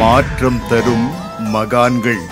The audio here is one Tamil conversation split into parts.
மாற்றம் தரும் மகான்கள்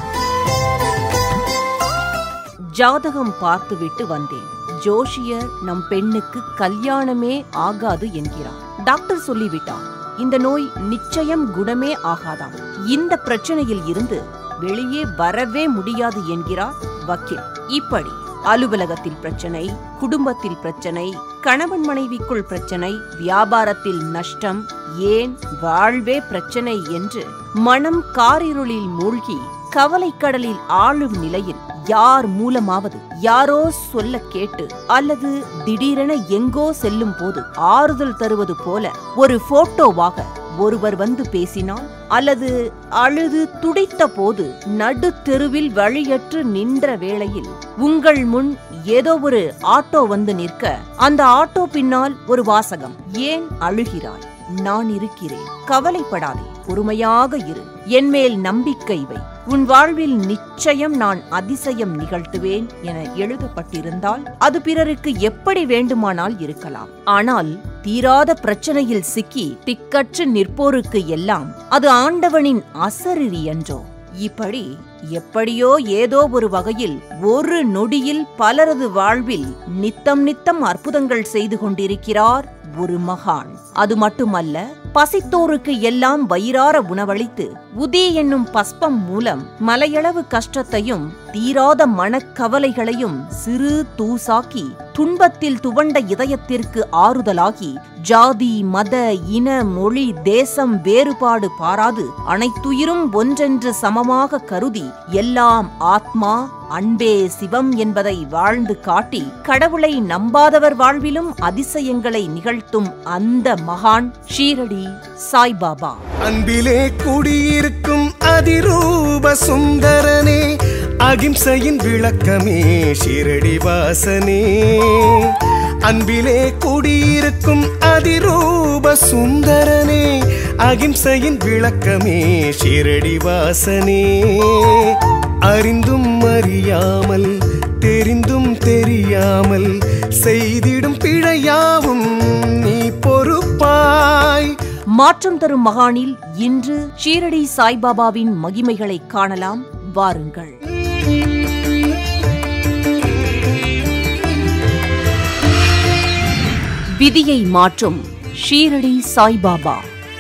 ஜாதகம் பார்த்துவிட்டு வந்தேன் ஜோஷியர் நம் பெண்ணுக்கு கல்யாணமே ஆகாது என்கிறார் டாக்டர் சொல்லிவிட்டார் இந்த நோய் நிச்சயம் குணமே ஆகாதாம் இந்த பிரச்சனையில் இருந்து வெளியே வரவே முடியாது என்கிறார் வக்கீல் இப்படி அலுவலகத்தில் பிரச்சனை குடும்பத்தில் பிரச்சனை கணவன் மனைவிக்குள் பிரச்சனை வியாபாரத்தில் நஷ்டம் ஏன் வாழ்வே பிரச்சனை என்று மனம் காரிருளில் மூழ்கி கவலைக்கடலில் ஆளும் நிலையில் யார் மூலமாவது யாரோ சொல்ல கேட்டு அல்லது திடீரென எங்கோ செல்லும் போது ஆறுதல் தருவது போல ஒரு போட்டோவாக ஒருவர் வந்து பேசினால் அல்லது அழுது துடித்த போது நடு தெருவில் வழியற்று நின்ற வேளையில் உங்கள் முன் ஏதோ ஒரு ஆட்டோ வந்து நிற்க அந்த ஆட்டோ பின்னால் ஒரு வாசகம் ஏன் அழுகிறாய் நான் இருக்கிறேன் கவலைப்படாதே பொறுமையாக இரு என்மேல் நம்பிக்கை வை உன் வாழ்வில் நிச்சயம் நான் அதிசயம் நிகழ்த்துவேன் என எழுதப்பட்டிருந்தால் அது பிறருக்கு எப்படி வேண்டுமானால் இருக்கலாம் ஆனால் தீராத பிரச்சனையில் சிக்கி திக்கற்று நிற்போருக்கு எல்லாம் அது ஆண்டவனின் அசரிரி என்றோ இப்படி எப்படியோ ஏதோ ஒரு வகையில் ஒரு நொடியில் பலரது வாழ்வில் நித்தம் நித்தம் அற்புதங்கள் செய்து கொண்டிருக்கிறார் ஒரு மகான் அது மட்டுமல்ல பசித்தோருக்கு எல்லாம் வயிறார உணவளித்து உதி என்னும் பஸ்பம் மூலம் மலையளவு கஷ்டத்தையும் தீராத மனக்கவலைகளையும் சிறு தூசாக்கி துன்பத்தில் துவண்ட இதயத்திற்கு ஆறுதலாகி ஜாதி மத இன மொழி தேசம் வேறுபாடு பாராது அனைத்துயிரும் ஒன்றென்று சமமாக கருதி எல்லாம் ஆத்மா அன்பே சிவம் என்பதை வாழ்ந்து காட்டி கடவுளை நம்பாதவர் வாழ்விலும் அதிசயங்களை நிகழ்த்தும் அந்த மகான் ஷீரடி சாய்பாபா அன்பிலே குடியிருக்கும் அதிரூப சுந்தரனே அகிம்சையின் விளக்கமே ஷிரடி வாசனே அன்பிலே குடியிருக்கும் அதிரூப சுந்தரனே அகிம்சையின் விளக்கமே ஷிரடி வாசனே அறிந்தும் அறியாமல் தெரிந்தும் தெரியாமல் செய்திடும் பிழையாவும் நீ பொறுப்பாய் மாற்றம் தரும் மகானில் இன்று ஷீரடி சாய்பாபாவின் மகிமைகளை காணலாம் வாருங்கள் விதியை மாற்றும் ஷீரடி சாய்பாபா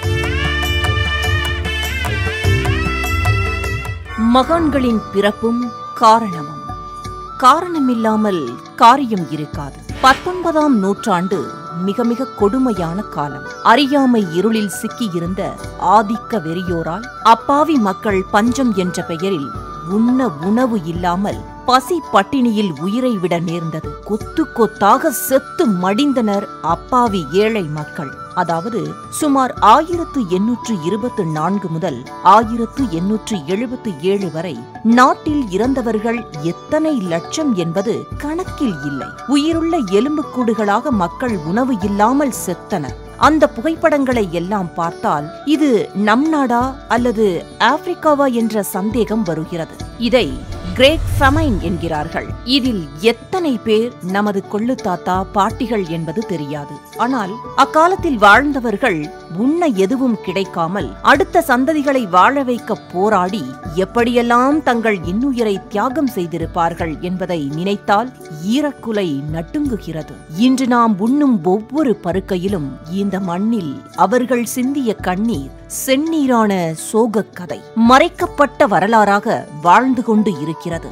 மகான்களின் பிறப்பும் காரணமும் காரணமில்லாமல் காரியம் இருக்காது பத்தொன்பதாம் நூற்றாண்டு மிக மிக கொடுமையான காலம் அறியாமை இருளில் சிக்கியிருந்த ஆதிக்க வெறியோரால் அப்பாவி மக்கள் பஞ்சம் என்ற பெயரில் உண்ண உணவு இல்லாமல் பசி பட்டினியில் உயிரை விட நேர்ந்தது கொத்து கொத்தாக செத்து மடிந்தனர் அப்பாவி ஏழை மக்கள் அதாவது சுமார் ஆயிரத்து எண்ணூற்று இருபத்து நான்கு முதல் ஆயிரத்து எண்ணூற்று எழுபத்து ஏழு வரை நாட்டில் இறந்தவர்கள் எத்தனை லட்சம் என்பது கணக்கில் இல்லை உயிருள்ள எலும்புக்கூடுகளாக மக்கள் உணவு இல்லாமல் செத்தனர் அந்த புகைப்படங்களை எல்லாம் பார்த்தால் இது நம் நாடா அல்லது ஆப்பிரிக்காவா என்ற சந்தேகம் வருகிறது இதை கிரேட் ஃபமைன் என்கிறார்கள் இதில் எத்தனை பேர் நமது கொள்ளு தாத்தா பாட்டிகள் என்பது தெரியாது ஆனால் அக்காலத்தில் வாழ்ந்தவர்கள் உண்ண எதுவும் கிடைக்காமல் அடுத்த சந்ததிகளை வாழ வைக்க போராடி எப்படியெல்லாம் தங்கள் இன்னுயிரை தியாகம் செய்திருப்பார்கள் என்பதை நினைத்தால் ஈரக்குலை நட்டுங்குகிறது இன்று நாம் உண்ணும் ஒவ்வொரு பருக்கையிலும் இந்த மண்ணில் அவர்கள் சிந்திய கண்ணீர் செந்நீரான சோகக் கதை மறைக்கப்பட்ட வரலாறாக வாழ்ந்து கொண்டு இருக்கிறது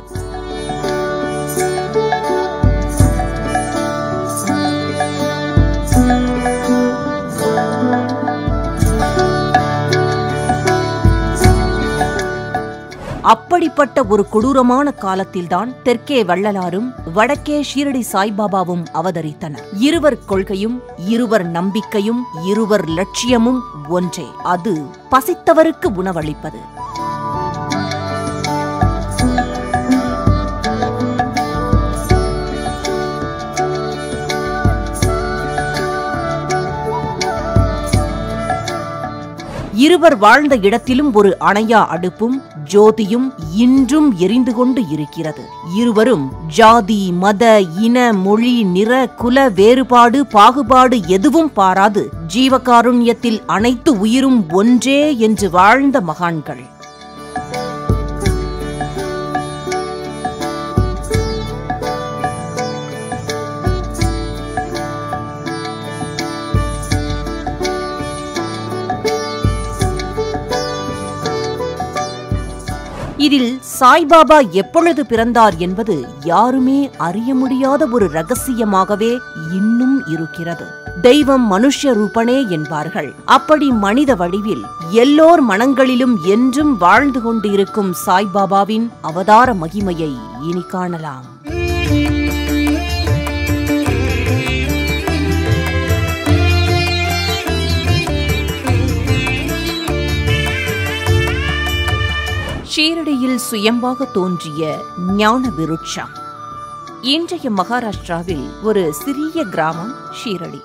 அப்படிப்பட்ட ஒரு கொடூரமான காலத்தில்தான் தெற்கே வள்ளலாரும் வடக்கே ஷீரடி சாய்பாபாவும் அவதரித்தனர் இருவர் கொள்கையும் இருவர் நம்பிக்கையும் இருவர் லட்சியமும் ஒன்றே அது பசித்தவருக்கு உணவளிப்பது இருவர் வாழ்ந்த இடத்திலும் ஒரு அணையா அடுப்பும் ஜோதியும் இன்றும் எரிந்து கொண்டு இருக்கிறது இருவரும் ஜாதி மத இன மொழி நிற குல வேறுபாடு பாகுபாடு எதுவும் பாராது ஜீவகாருண்யத்தில் அனைத்து உயிரும் ஒன்றே என்று வாழ்ந்த மகான்கள் இதில் சாய்பாபா எப்பொழுது பிறந்தார் என்பது யாருமே அறிய முடியாத ஒரு ரகசியமாகவே இன்னும் இருக்கிறது தெய்வம் மனுஷ்ய ரூபனே என்பார்கள் அப்படி மனித வடிவில் எல்லோர் மனங்களிலும் என்றும் வாழ்ந்து கொண்டிருக்கும் சாய்பாபாவின் அவதார மகிமையை இனி காணலாம் ஷீரடியில் சுயம்பாக தோன்றிய ஞான விருட்சம் இன்றைய மகாராஷ்டிராவில் ஒரு சிறிய கிராமம் ஷீரடி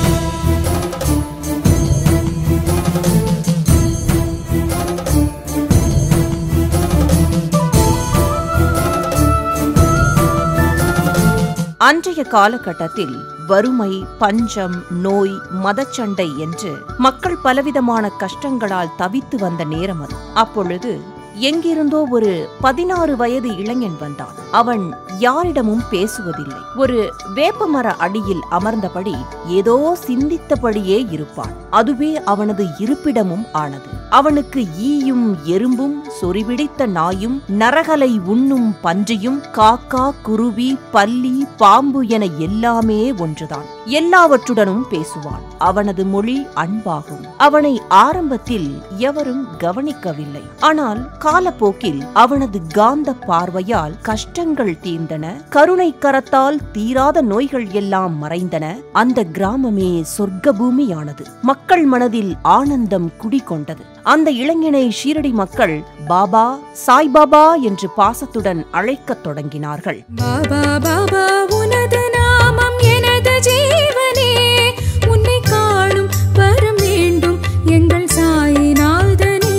அன்றைய காலகட்டத்தில் வறுமை பஞ்சம் நோய் மதச்சண்டை என்று மக்கள் பலவிதமான கஷ்டங்களால் தவித்து வந்த நேரம் அது அப்பொழுது எங்கிருந்தோ ஒரு பதினாறு வயது இளைஞன் வந்தான் அவன் யாரிடமும் பேசுவதில்லை ஒரு வேப்பமர அடியில் அமர்ந்தபடி ஏதோ சிந்தித்தபடியே இருப்பான் அதுவே அவனது இருப்பிடமும் ஆனது அவனுக்கு ஈயும் எறும்பும் சொறிபிடித்த நாயும் நரகலை உண்ணும் பன்றியும் காக்கா குருவி பல்லி பாம்பு என எல்லாமே ஒன்றுதான் எல்லாவற்றுடனும் பேசுவான் அவனது மொழி அன்பாகும் அவனை ஆரம்பத்தில் எவரும் கவனிக்கவில்லை ஆனால் காலப்போக்கில் அவனது காந்த பார்வையால் கஷ்டங்கள் தீர்ந்தன கருணை கரத்தால் தீராத நோய்கள் எல்லாம் மறைந்தன அந்த கிராமமே சொர்க்க பூமியானது மக்கள் மனதில் ஆனந்தம் குடிகொண்டது அந்த இளைஞனை ஷீரடி மக்கள் பாபா சாய்பாபா என்று பாசத்துடன் அழைக்கத் தொடங்கினார்கள் பாபா பாபா உனது நாமம் எனது ஜீவனே உன்னை காணும் வரம் வேண்டும் எங்கள் சாயிநாதனே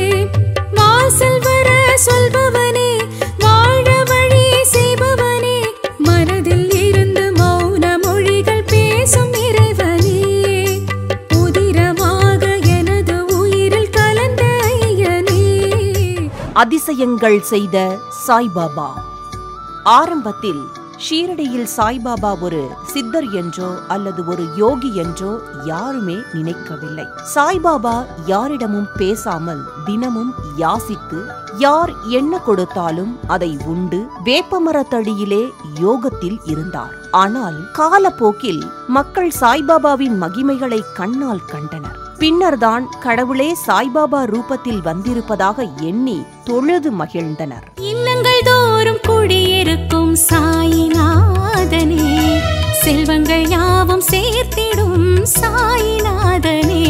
வாசல் வர சொல்பவனே வாழ வழி செய்பவனே மனதில் இருந்து மௌன மொழிகள் பேசும் இறைவனே உதிரமாக எனது உயிரில் கலந்த ஐயனே அதிசயங்கள் செய்த சாய்பாபா ஆரம்பத்தில் ஷீரடியில் சாய்பாபா ஒரு சித்தர் என்றோ அல்லது ஒரு யோகி என்றோ யாருமே நினைக்கவில்லை சாய்பாபா யாரிடமும் பேசாமல் தினமும் யாசித்து யார் என்ன கொடுத்தாலும் அதை உண்டு வேப்பமரத்தடியிலே யோகத்தில் இருந்தார் ஆனால் காலப்போக்கில் மக்கள் சாய்பாபாவின் மகிமைகளை கண்ணால் கண்டனர் பின்னர்தான் கடவுளே சாய்பாபா ரூபத்தில் வந்திருப்பதாக எண்ணி தொழுது மகிழ்ந்தனர் இல்லங்கள் தோறும் குடியிருக்கும் சாயிநாதனே செல்வங்கள் யாவும் சேர்த்திடும் சாயிநாதனே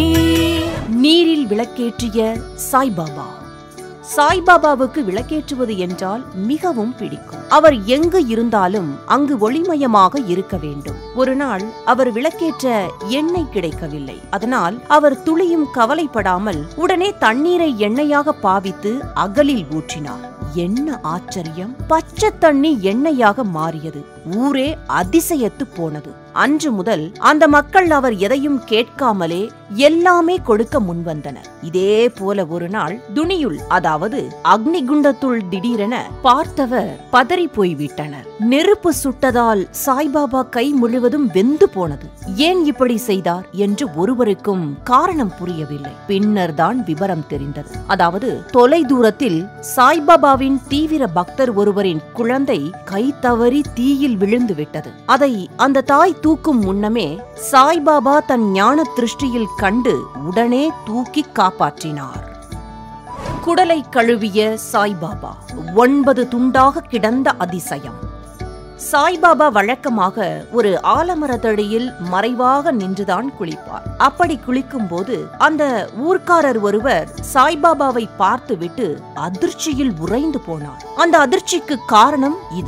நீரில் விளக்கேற்றிய சாய்பாபா சாய்பாபாவுக்கு விளக்கேற்றுவது என்றால் மிகவும் பிடிக்கும் அவர் எங்கு இருந்தாலும் அங்கு ஒளிமயமாக இருக்க வேண்டும் ஒரு நாள் அவர் விளக்கேற்ற எண்ணெய் கிடைக்கவில்லை அதனால் அவர் துளியும் கவலைப்படாமல் உடனே தண்ணீரை எண்ணெயாக பாவித்து அகலில் ஊற்றினார் என்ன ஆச்சரியம் பச்சை தண்ணி எண்ணெயாக மாறியது ஊரே அதிசயத்து போனது அன்று முதல் அந்த மக்கள் அவர் எதையும் கேட்காமலே எல்லாமே கொடுக்க முன்வந்தனர் இதே போல ஒரு நாள் துணியுள் அதாவது அக்னிகுண்டத்துள் திடீரென பார்த்தவர் பதறி போய்விட்டனர் நெருப்பு சுட்டதால் சாய்பாபா கை முழுவதும் வெந்து போனது ஏன் இப்படி செய்தார் என்று ஒருவருக்கும் காரணம் புரியவில்லை பின்னர் தான் விவரம் தெரிந்தது அதாவது தொலை தூரத்தில் சாய்பாபாவின் தீவிர பக்தர் ஒருவரின் குழந்தை கை தவறி தீயில் விழுந்து விட்டது அதை அந்த தாய் தூக்கும் முன்னமே சாய்பாபா தன் ஞான திருஷ்டியில் கண்டு உடனே தூக்கி காப்பாற்றினார் குடலை கழுவிய சாய்பாபா ஒன்பது துண்டாக கிடந்த அதிசயம் சாய்பாபா வழக்கமாக ஒரு ஆலமரத்தடியில் மறைவாக நின்றுதான் குளிப்பார் அப்படி குளிக்கும்போது அந்த ஊர்க்காரர் ஒருவர் சாய்பாபாவை பார்த்துவிட்டு அதிர்ச்சியில் உறைந்து போனார் அந்த அதிர்ச்சிக்கு காரணம் இதுதான்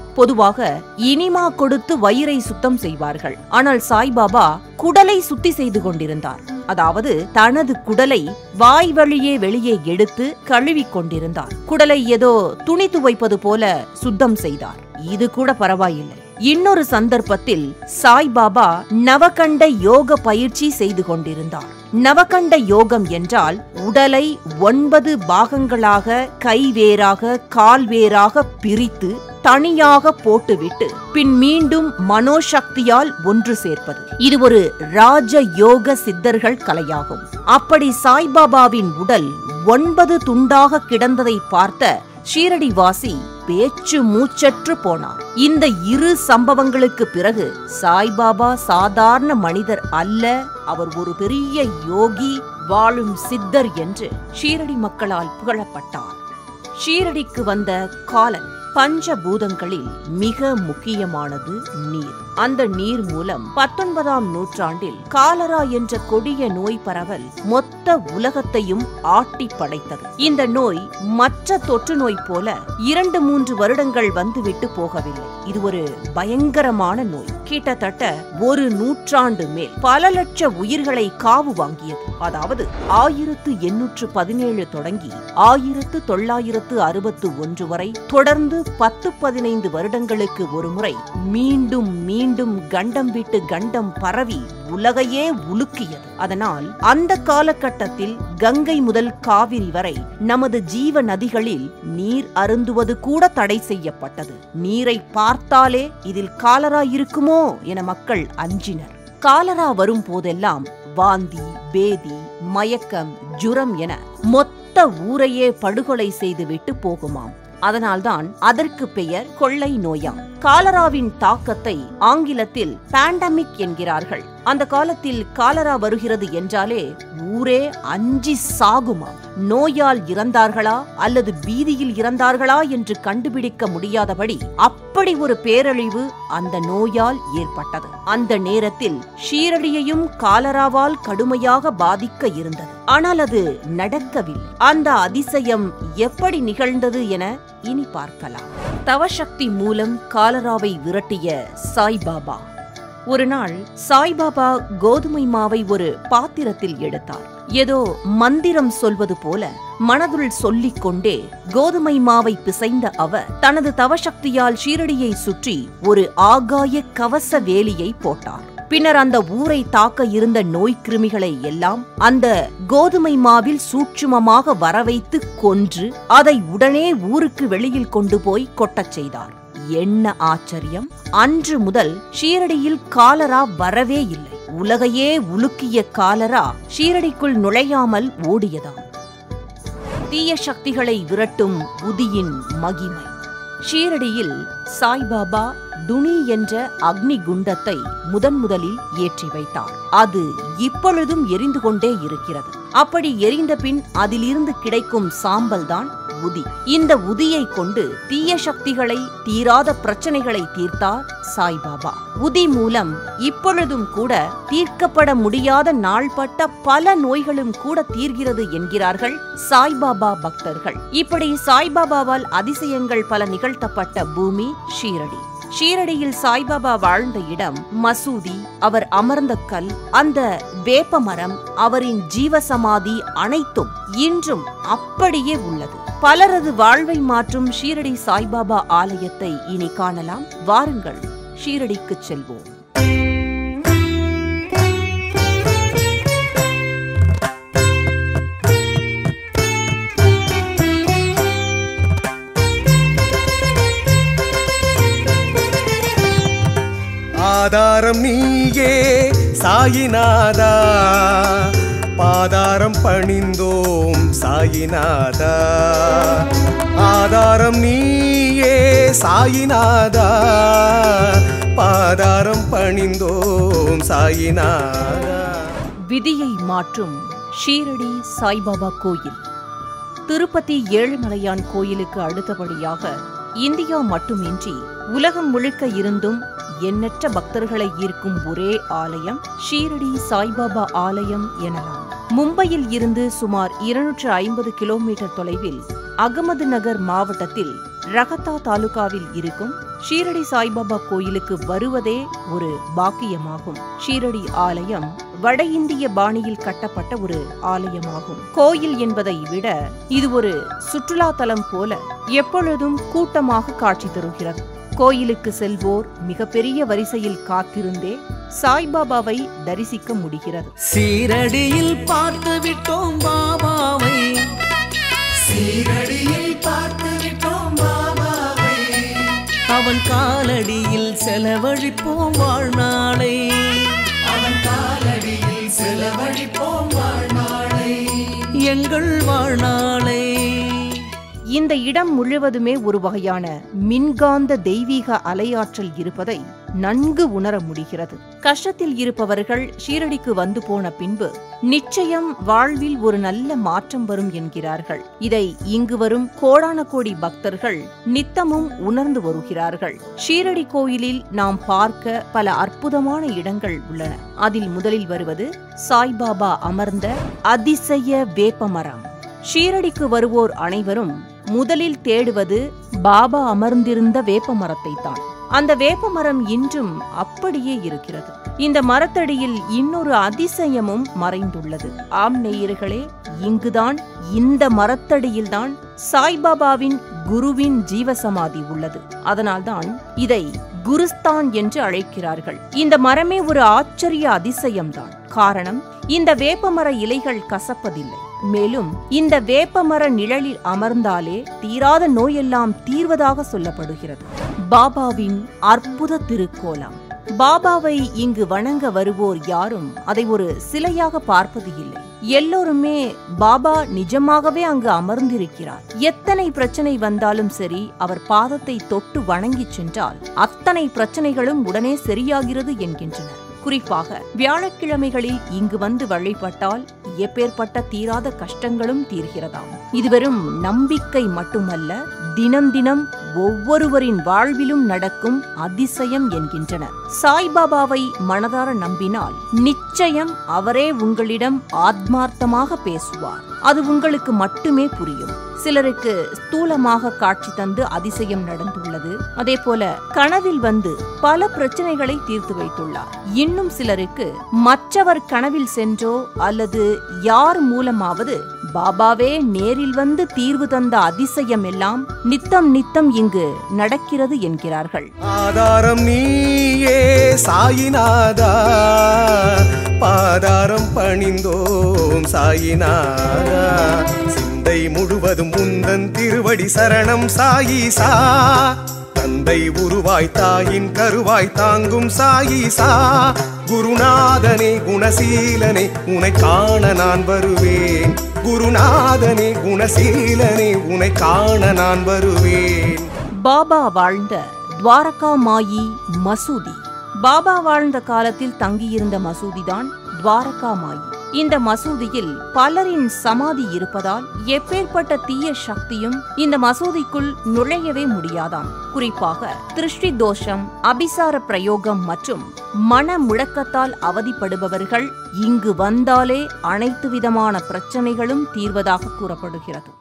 பொதுவாக இனிமா கொடுத்து வயிறை சுத்தம் செய்வார்கள் ஆனால் சாய்பாபா குடலை சுத்தி செய்து கொண்டிருந்தார் அதாவது தனது குடலை வாய் வழியே வெளியே எடுத்து கழுவிக் கொண்டிருந்தார் குடலை ஏதோ துணி துவைப்பது போல சுத்தம் செய்தார் இது கூட பரவாயில்லை இன்னொரு சந்தர்ப்பத்தில் சாய்பாபா நவகண்ட யோக பயிற்சி செய்து கொண்டிருந்தார் நவகண்ட யோகம் என்றால் உடலை ஒன்பது பாகங்களாக கைவேறாக கால்வேறாக பிரித்து தனியாக போட்டுவிட்டு பின் மீண்டும் மனோசக்தியால் ஒன்று சேர்ப்பது இது ஒரு ராஜ யோக சித்தர்கள் கலையாகும் அப்படி சாய்பாபாவின் உடல் ஒன்பது துண்டாக கிடந்ததை பார்த்த ஷீரடிவாசி பேச்சு மூச்சற்று போனார் இந்த இரு சம்பவங்களுக்கு பிறகு சாய்பாபா சாதாரண மனிதர் அல்ல அவர் ஒரு பெரிய யோகி வாழும் சித்தர் என்று ஷீரடி மக்களால் புகழப்பட்டார் ஷீரடிக்கு வந்த காலன் பஞ்சபூதங்களில் மிக முக்கியமானது நீர் அந்த நீர் மூலம் பத்தொன்பதாம் நூற்றாண்டில் காலரா என்ற கொடிய நோய் பரவல் மொத்த உலகத்தையும் ஆட்டி படைத்தது இந்த நோய் மற்ற தொற்று நோய் போல இரண்டு மூன்று வருடங்கள் வந்துவிட்டு போகவில்லை இது ஒரு பயங்கரமான நோய் கிட்டத்தட்ட ஒரு நூற்றாண்டு மேல் பல லட்ச உயிர்களை காவு வாங்கியது அதாவது ஆயிரத்து எண்ணூற்று பதினேழு தொடங்கி ஆயிரத்து தொள்ளாயிரத்து அறுபத்து ஒன்று வரை தொடர்ந்து பத்து பதினைந்து வருடங்களுக்கு ஒருமுறை மீண்டும் மீண்டும் கண்டம் விட்டு கண்டம் பரவி உலகையே உலுக்கியது அதனால் அந்த காலகட்டத்தில் கங்கை முதல் காவிரி வரை நமது ஜீவ நதிகளில் நீர் அருந்துவது கூட தடை செய்யப்பட்டது நீரை பார்த்தாலே இதில் காலரா இருக்குமோ என மக்கள் அஞ்சினர் காலரா வரும் போதெல்லாம் வாந்தி பேதி மயக்கம் ஜுரம் என மொத்த ஊரையே படுகொலை செய்துவிட்டு போகுமாம் அதனால்தான் அதற்கு பெயர் கொள்ளை நோயாம் காலராவின் தாக்கத்தை ஆங்கிலத்தில் பேண்டமிக் என்கிறார்கள் அந்த காலத்தில் காலரா வருகிறது என்றாலே ஊரே அஞ்சி சாகுமாம் நோயால் இறந்தார்களா அல்லது பீதியில் இறந்தார்களா என்று கண்டுபிடிக்க முடியாதபடி அப்படி ஒரு பேரழிவு அந்த நோயால் ஏற்பட்டது அந்த நேரத்தில் ஷீரடியையும் காலராவால் கடுமையாக பாதிக்க இருந்தது ஆனால் அது நடக்கவில்லை அந்த அதிசயம் எப்படி நிகழ்ந்தது என இனி பார்க்கலாம் தவசக்தி மூலம் காலராவை விரட்டிய சாய்பாபா ஒரு நாள் சாய்பாபா கோதுமை மாவை ஒரு பாத்திரத்தில் எடுத்தார் ஏதோ மந்திரம் சொல்வது போல மனதுள் சொல்லிக் கொண்டே கோதுமை மாவை பிசைந்த அவர் தனது தவசக்தியால் ஷீரடியை சுற்றி ஒரு ஆகாய கவச வேலியை போட்டார் பின்னர் அந்த ஊரை தாக்க இருந்த நோய் கிருமிகளை எல்லாம் அந்த கோதுமை மாவில் சூட்சுமமாக வரவைத்து கொன்று அதை உடனே ஊருக்கு வெளியில் கொண்டு போய் கொட்டச் செய்தார் என்ன ஆச்சரியம் அன்று முதல் ஷீரடியில் காலரா வரவே இல்லை உலகையே உலுக்கிய காலரா ஷீரடிக்குள் நுழையாமல் ஓடியதாம் தீய சக்திகளை விரட்டும் உதியின் மகிமை ஷீரடியில் சாய்பாபா துணி என்ற அக்னி குண்டத்தை முதன் முதலில் ஏற்றி வைத்தார் அது இப்பொழுதும் எரிந்து கொண்டே இருக்கிறது அப்படி எரிந்த பின் அதிலிருந்து கிடைக்கும் சாம்பல் தான் உதி இந்த உதியை கொண்டு தீய சக்திகளை தீராத பிரச்சனைகளை தீர்த்தார் சாய்பாபா உதி மூலம் இப்பொழுதும் கூட தீர்க்கப்பட முடியாத நாள்பட்ட பல நோய்களும் கூட தீர்கிறது என்கிறார்கள் சாய்பாபா பக்தர்கள் இப்படி சாய்பாபாவால் அதிசயங்கள் பல நிகழ்த்தப்பட்ட பூமி ஷீரடி ஷீரடியில் சாய்பாபா வாழ்ந்த இடம் மசூதி அவர் அமர்ந்த கல் அந்த வேப்ப மரம் அவரின் ஜீவசமாதி அனைத்தும் இன்றும் அப்படியே உள்ளது பலரது வாழ்வை மாற்றும் ஷீரடி சாய்பாபா ஆலயத்தை இனி காணலாம் வாருங்கள் ஷீரடிக்கு செல்வோம் ஆதாரம் நீயே சாயிநாதா பாதாரம் பணிந்தோம் சாயிநாதா ஆதாரம் நீயே சாயிநாதா பாதாரம் பணிந்தோம் சாயிநாதா விதியை மாற்றும் ஷீரடி சாய்பாபா கோயில் திருப்பதி ஏழுமலையான் கோயிலுக்கு அடுத்தபடியாக இந்தியா மட்டுமின்றி உலகம் முழுக்க இருந்தும் எண்ணற்ற பக்தர்களை ஈர்க்கும் ஒரே ஆலயம் ஷீரடி சாய்பாபா ஆலயம் எனலாம் மும்பையில் இருந்து சுமார் இருநூற்று ஐம்பது கிலோமீட்டர் தொலைவில் அகமது நகர் மாவட்டத்தில் ரகத்தா தாலுகாவில் இருக்கும் ஷீரடி சாய்பாபா கோயிலுக்கு வருவதே ஒரு பாக்கியமாகும் ஷீரடி ஆலயம் வட இந்திய பாணியில் கட்டப்பட்ட ஒரு ஆலயமாகும் கோயில் என்பதை விட இது ஒரு சுற்றுலா தலம் போல எப்பொழுதும் கூட்டமாக காட்சி தருகிறது கோயிலுக்கு செல்வோர் மிகப்பெரிய வரிசையில் காத்திருந்தே சாய்பாபாவை தரிசிக்க முடிகிறது சீரடியில் பார்த்து விட்டோம் பாபாவை சீரடியில் பார்த்து விட்டோம் பாபாவை அவன் காலடியில் செலவழிப்போம் வாழ்நாளை அவன் காலடியில் செலவழிப்போம் வாழ்நாளை எங்கள் வாழ்நாளை இந்த இடம் முழுவதுமே ஒரு வகையான மின்காந்த தெய்வீக அலையாற்றல் இருப்பதை நன்கு உணர முடிகிறது கஷ்டத்தில் இருப்பவர்கள் ஷீரடிக்கு வந்து போன பின்பு நிச்சயம் வாழ்வில் ஒரு நல்ல மாற்றம் வரும் என்கிறார்கள் இதை இங்கு வரும் கோடான கோடி பக்தர்கள் நித்தமும் உணர்ந்து வருகிறார்கள் ஷீரடி கோயிலில் நாம் பார்க்க பல அற்புதமான இடங்கள் உள்ளன அதில் முதலில் வருவது சாய்பாபா அமர்ந்த அதிசய வேப்பமரம் ஷீரடிக்கு வருவோர் அனைவரும் முதலில் தேடுவது பாபா அமர்ந்திருந்த வேப்ப மரத்தை தான் அந்த வேப்ப மரம் இன்றும் அப்படியே இருக்கிறது இந்த மரத்தடியில் இன்னொரு அதிசயமும் மறைந்துள்ளது ஆம் நேயர்களே இங்குதான் இந்த மரத்தடியில்தான் சாய்பாபாவின் குருவின் ஜீவசமாதி உள்ளது அதனால்தான் இதை குருஸ்தான் என்று அழைக்கிறார்கள் இந்த மரமே ஒரு ஆச்சரிய அதிசயம்தான் காரணம் இந்த வேப்பமர இலைகள் கசப்பதில்லை மேலும் இந்த வேப்பமர நிழலில் அமர்ந்தாலே தீராத நோயெல்லாம் தீர்வதாக சொல்லப்படுகிறது பாபாவின் அற்புத திருக்கோலம் பாபாவை இங்கு வணங்க வருவோர் யாரும் அதை ஒரு சிலையாக பார்ப்பது இல்லை எல்லோருமே பாபா நிஜமாகவே அங்கு அமர்ந்திருக்கிறார் எத்தனை பிரச்சனை வந்தாலும் சரி அவர் பாதத்தை தொட்டு வணங்கிச் சென்றால் அத்தனை பிரச்சனைகளும் உடனே சரியாகிறது என்கின்றனர் குறிப்பாக வியாழக்கிழமைகளில் இங்கு வந்து வழிபட்டால் எப்பேற்பட்ட தீராத கஷ்டங்களும் தீர்கிறதாம் இது வெறும் நம்பிக்கை மட்டுமல்ல தினம் தினம் ஒவ்வொருவரின் வாழ்விலும் நடக்கும் அதிசயம் என்கின்றனர் சாய்பாபாவை மனதார நம்பினால் நிச்சயம் அவரே உங்களிடம் ஆத்மார்த்தமாக பேசுவார் அது உங்களுக்கு மட்டுமே புரியும் சிலருக்கு ஸ்தூலமாக காட்சி தந்து அதிசயம் நடந்துள்ளது அதே போல கனவில் வந்து பல பிரச்சனைகளை தீர்த்து வைத்துள்ளார் இன்னும் சிலருக்கு மற்றவர் கனவில் சென்றோ அல்லது யார் மூலமாவது பாபாவே நேரில் வந்து தீர்வு தந்த அதிசயம் எல்லாம் நித்தம் நித்தம் இங்கு நடக்கிறது என்கிறார்கள் ஆதாரம் நீயே சாயிநாதா பாதாரம் பணிந்தோம் சாயிநாதா சிந்தை முழுவதும் முந்தன் திருவடி சரணம் சாயிசா தந்தை உருவாய் தாயின் கருவாய் தாங்கும் சாயிசா குருநாதனே குணசீலனே உனை காண நான் வருவேன் குருநாதனே குணசீலனே உனை காண நான் வருவேன் பாபா வாழ்ந்த துவாரகா மாயி மசூதி பாபா வாழ்ந்த காலத்தில் தங்கியிருந்த மசூதிதான் துவாரகா மாயி இந்த மசூதியில் பலரின் சமாதி இருப்பதால் எப்பேற்பட்ட தீய சக்தியும் இந்த மசூதிக்குள் நுழையவே முடியாதாம் குறிப்பாக திருஷ்டி தோஷம் அபிசார பிரயோகம் மற்றும் மன முழக்கத்தால் அவதிப்படுபவர்கள் இங்கு வந்தாலே அனைத்து விதமான பிரச்சனைகளும் தீர்வதாக கூறப்படுகிறது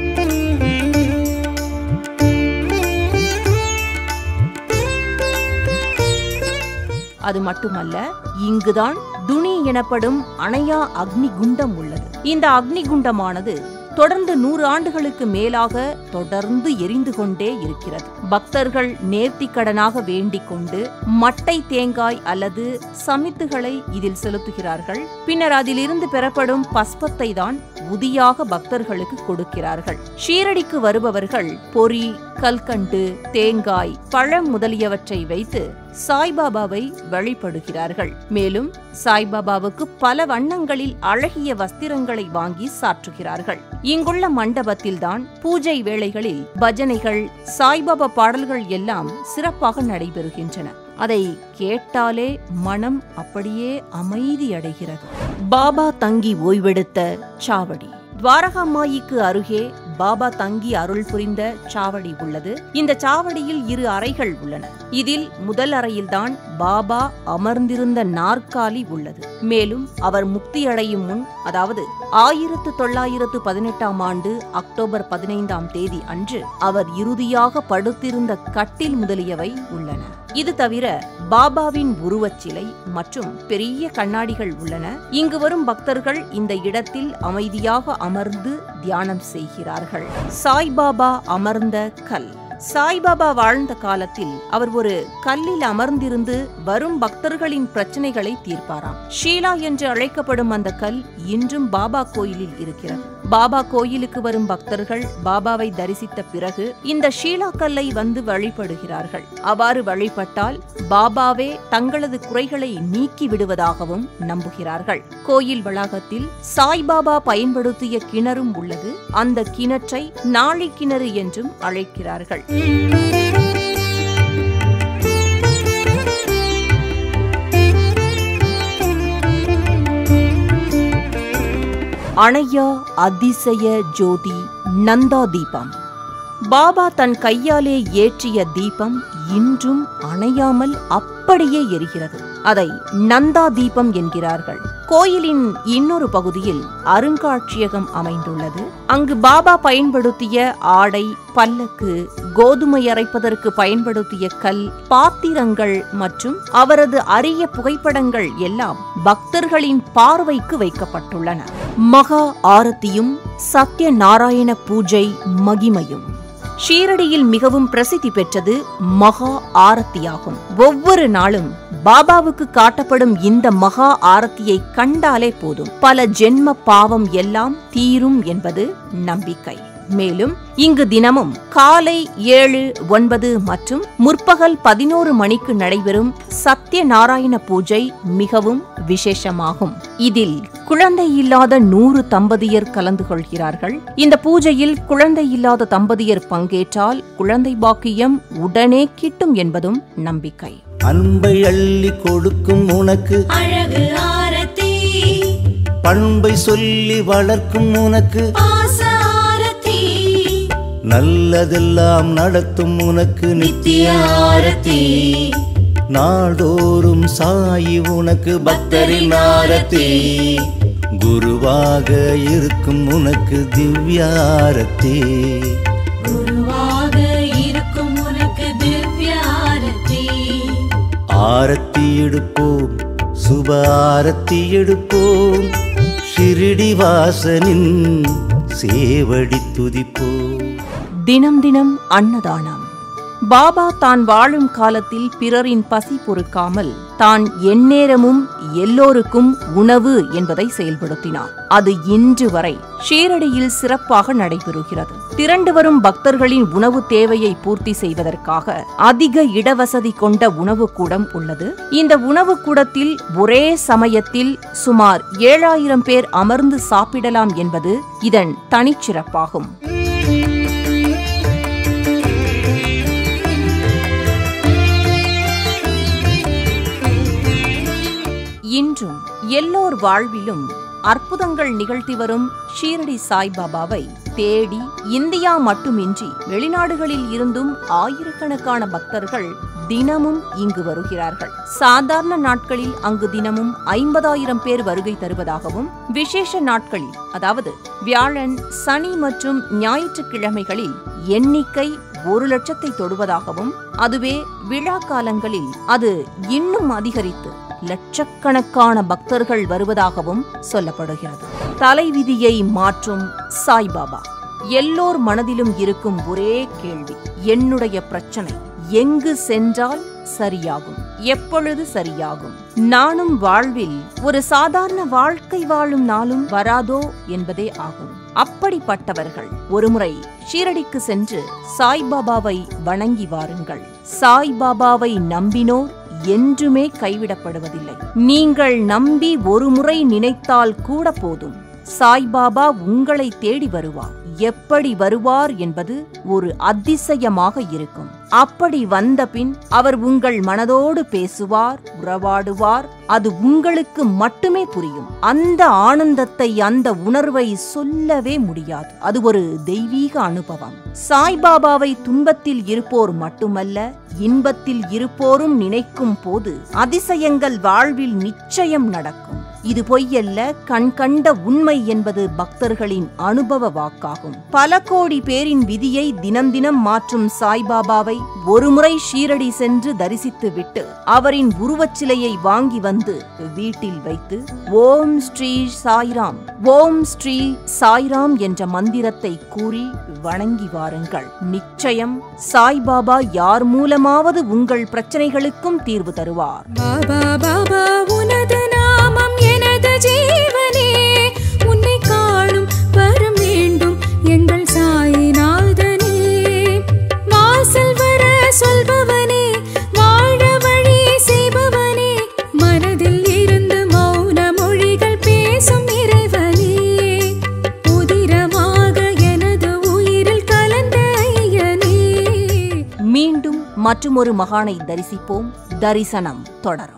அது மட்டுமல்ல இங்குதான் துணி எனப்படும் அணையா அக்னி குண்டம் உள்ளது இந்த அக்னி குண்டமானது தொடர்ந்து நூறு ஆண்டுகளுக்கு மேலாக தொடர்ந்து எரிந்து கொண்டே இருக்கிறது பக்தர்கள் நேர்த்திக்கடனாக வேண்டிக் கொண்டு மட்டை தேங்காய் அல்லது சமித்துகளை இதில் செலுத்துகிறார்கள் பின்னர் அதிலிருந்து பெறப்படும் பஸ்பத்தை தான் உதியாக பக்தர்களுக்கு கொடுக்கிறார்கள் ஷீரடிக்கு வருபவர்கள் பொறி கல்கண்டு தேங்காய் பழம் முதலியவற்றை வைத்து சாய்பாபாவை வழிபடுகிறார்கள் மேலும் சாய்பாபாவுக்கு பல வண்ணங்களில் அழகிய வஸ்திரங்களை வாங்கி சாற்றுகிறார்கள் இங்குள்ள மண்டபத்தில்தான் பூஜை வேளைகளில் பஜனைகள் சாய்பாபா பாடல்கள் எல்லாம் சிறப்பாக நடைபெறுகின்றன அதை கேட்டாலே மனம் அப்படியே அமைதியடைகிறது பாபா தங்கி ஓய்வெடுத்த சாவடி துவாரகாமாயிக்கு அருகே பாபா தங்கி அருள் புரிந்த சாவடி உள்ளது இந்த சாவடியில் இரு அறைகள் உள்ளன இதில் முதல் அறையில்தான் பாபா அமர்ந்திருந்த நாற்காலி உள்ளது மேலும் அவர் முக்தியடையும் முன் அதாவது ஆயிரத்து தொள்ளாயிரத்து பதினெட்டாம் ஆண்டு அக்டோபர் பதினைந்தாம் தேதி அன்று அவர் இறுதியாக படுத்திருந்த கட்டில் முதலியவை உள்ளன இது தவிர பாபாவின் உருவச்சிலை மற்றும் பெரிய கண்ணாடிகள் உள்ளன இங்கு வரும் பக்தர்கள் இந்த இடத்தில் அமைதியாக அமர்ந்து தியானம் செய்கிறார்கள் சாய்பாபா அமர்ந்த கல் சாய்பாபா வாழ்ந்த காலத்தில் அவர் ஒரு கல்லில் அமர்ந்திருந்து வரும் பக்தர்களின் பிரச்சனைகளை தீர்ப்பாராம் ஷீலா என்று அழைக்கப்படும் அந்த கல் இன்றும் பாபா கோயிலில் இருக்கிறது பாபா கோயிலுக்கு வரும் பக்தர்கள் பாபாவை தரிசித்த பிறகு இந்த ஷீலா கல்லை வந்து வழிபடுகிறார்கள் அவ்வாறு வழிபட்டால் பாபாவே தங்களது குறைகளை நீக்கி விடுவதாகவும் நம்புகிறார்கள் கோயில் வளாகத்தில் சாய்பாபா பயன்படுத்திய கிணறும் உள்ளது அந்த கிணற்றை நாழி கிணறு என்றும் அழைக்கிறார்கள் அணையா அதிசய ஜோதி நந்தா தீபம் பாபா தன் கையாலே ஏற்றிய தீபம் இன்றும் அணையாமல் அப்படியே எரிகிறது அதை நந்தா தீபம் என்கிறார்கள் கோயிலின் இன்னொரு பகுதியில் அருங்காட்சியகம் அமைந்துள்ளது அங்கு பாபா பயன்படுத்திய ஆடை பல்லக்கு கோதுமை அரைப்பதற்கு பயன்படுத்திய கல் பாத்திரங்கள் மற்றும் அவரது அரிய புகைப்படங்கள் எல்லாம் பக்தர்களின் பார்வைக்கு வைக்கப்பட்டுள்ளன மகா ஆரத்தியும் சத்ய நாராயண பூஜை மகிமையும் ஷீரடியில் மிகவும் பிரசித்தி பெற்றது மகா ஆரத்தியாகும் ஒவ்வொரு நாளும் பாபாவுக்கு காட்டப்படும் இந்த மகா ஆரத்தியை கண்டாலே போதும் பல ஜென்ம பாவம் எல்லாம் தீரும் என்பது நம்பிக்கை மேலும் இங்கு தினமும் காலை ஏழு ஒன்பது மற்றும் முற்பகல் பதினோரு மணிக்கு நடைபெறும் சத்ய நாராயண பூஜை மிகவும் விசேஷமாகும் இதில் குழந்தை இல்லாத நூறு தம்பதியர் கலந்து கொள்கிறார்கள் இந்த பூஜையில் குழந்தை இல்லாத தம்பதியர் பங்கேற்றால் குழந்தை பாக்கியம் உடனே கிட்டும் என்பதும் நம்பிக்கை அன்பை அள்ளி கொடுக்கும் உனக்கு அழகு ஆரத்தி பண்பை சொல்லி வளர்க்கும் உனக்கு பாச ஆரத்தி நல்லதெல்லாம் நடத்தும் உனக்கு நித்திய ஆரத்தி நாடோறும் சாயி உனக்கு பக்தரின் ஆரத்தி குருவாக இருக்கும் உனக்கு திவ்யாரத்தி குருவாக இருக்கும் உனக்கு திவ்ய ஆரத்தி ஆரத்தி எடுப்போம் சுப ஆரத்தி எடுப்போம் ஷிரிடி வாசனின் சேவடி துதிப்போம் தினம் தினம் அன்னதானம் பாபா தான் வாழும் காலத்தில் பிறரின் பசி பொறுக்காமல் தான் எந்நேரமும் எல்லோருக்கும் உணவு என்பதை செயல்படுத்தினார் அது இன்று வரை ஷீரடியில் சிறப்பாக நடைபெறுகிறது திரண்டு வரும் பக்தர்களின் உணவு தேவையை பூர்த்தி செய்வதற்காக அதிக இடவசதி கொண்ட உணவு கூடம் உள்ளது இந்த உணவு கூடத்தில் ஒரே சமயத்தில் சுமார் ஏழாயிரம் பேர் அமர்ந்து சாப்பிடலாம் என்பது இதன் தனிச்சிறப்பாகும் இன்றும் எல்லோர் வாழ்விலும் அற்புதங்கள் நிகழ்த்தி வரும் ஷீரடி சாய்பாபாவை தேடி இந்தியா மட்டுமின்றி வெளிநாடுகளில் இருந்தும் ஆயிரக்கணக்கான பக்தர்கள் தினமும் இங்கு வருகிறார்கள் சாதாரண நாட்களில் அங்கு தினமும் ஐம்பதாயிரம் பேர் வருகை தருவதாகவும் விசேஷ நாட்களில் அதாவது வியாழன் சனி மற்றும் ஞாயிற்றுக்கிழமைகளில் எண்ணிக்கை ஒரு லட்சத்தை தொடுவதாகவும் அதுவே விழா காலங்களில் அது இன்னும் அதிகரித்து லட்சக்கணக்கான பக்தர்கள் வருவதாகவும் சொல்லப்படுகிறது தலைவிதியை மாற்றும் சாய்பாபா எல்லோர் மனதிலும் இருக்கும் ஒரே கேள்வி என்னுடைய பிரச்சனை எங்கு சென்றால் சரியாகும் எப்பொழுது சரியாகும் நானும் வாழ்வில் ஒரு சாதாரண வாழ்க்கை வாழும் நாளும் வராதோ என்பதே ஆகும் அப்படிப்பட்டவர்கள் ஒருமுறை ஷீரடிக்கு சென்று சாய்பாபாவை வணங்கி வாருங்கள் சாய்பாபாவை நம்பினோர் என்றுமே கைவிடப்படுவதில்லை நீங்கள் நம்பி ஒருமுறை நினைத்தால் கூட போதும் சாய்பாபா உங்களை தேடி வருவார் எப்படி வருவார் என்பது ஒரு அதிசயமாக இருக்கும் அப்படி வந்த பின் அவர் உங்கள் மனதோடு பேசுவார் உறவாடுவார் அது உங்களுக்கு மட்டுமே புரியும் அந்த ஆனந்தத்தை அந்த உணர்வை சொல்லவே முடியாது அது ஒரு தெய்வீக அனுபவம் சாய்பாபாவை துன்பத்தில் இருப்போர் மட்டுமல்ல இன்பத்தில் இருப்போரும் நினைக்கும் போது அதிசயங்கள் வாழ்வில் நிச்சயம் நடக்கும் இது பொய்யல்ல கண் கண்ட உண்மை என்பது பக்தர்களின் அனுபவ வாக்காகும் பல கோடி பேரின் விதியை தினம் தினம் மாற்றும் சாய்பாபாவை ஒருமுறை ஷீரடி சென்று தரிசித்து விட்டு அவரின் உருவச்சிலையை வாங்கி வந்து வீட்டில் வைத்து ஓம் ஸ்ரீ சாய்ராம் ஓம் ஸ்ரீ சாய்ராம் என்ற மந்திரத்தை கூறி வணங்கி வாருங்கள் நிச்சயம் சாய்பாபா யார் மூலமாவது உங்கள் பிரச்சனைகளுக்கும் தீர்வு தருவார் பாபா பாபா உனது நாமம் எனது ஜீவனே உன்னை காணும் வரம் வேண்டும் எங்கள் சாயிநாதனே வாசல் வர சொல்பவனே வாழ வழி செய்பவனே மனதில் இருந்து மௌன மொழிகள் பேசும் இறைவனே உதிரமாக எனது உயிரில் கலந்த ஐயனே மீண்டும் மற்றுமொரு மகானை தரிசிப்போம் தரிசனம் தொடரும்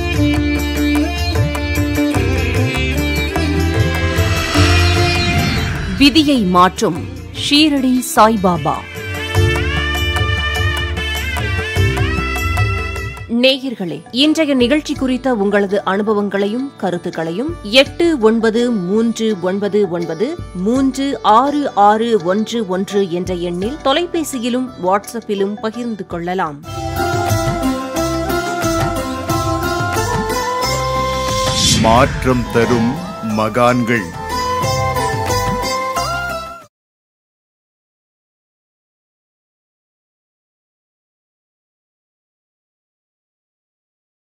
விதியை மாற்றும் ஷீரடி சாய்பாபா நேயர்களே இன்றைய நிகழ்ச்சி குறித்த உங்களது அனுபவங்களையும் கருத்துக்களையும் எட்டு ஒன்பது மூன்று ஒன்பது ஒன்பது மூன்று ஆறு ஆறு ஒன்று ஒன்று என்ற எண்ணில் தொலைபேசியிலும் வாட்ஸ்அப்பிலும் பகிர்ந்து கொள்ளலாம் மாற்றம் தரும் மகான்கள்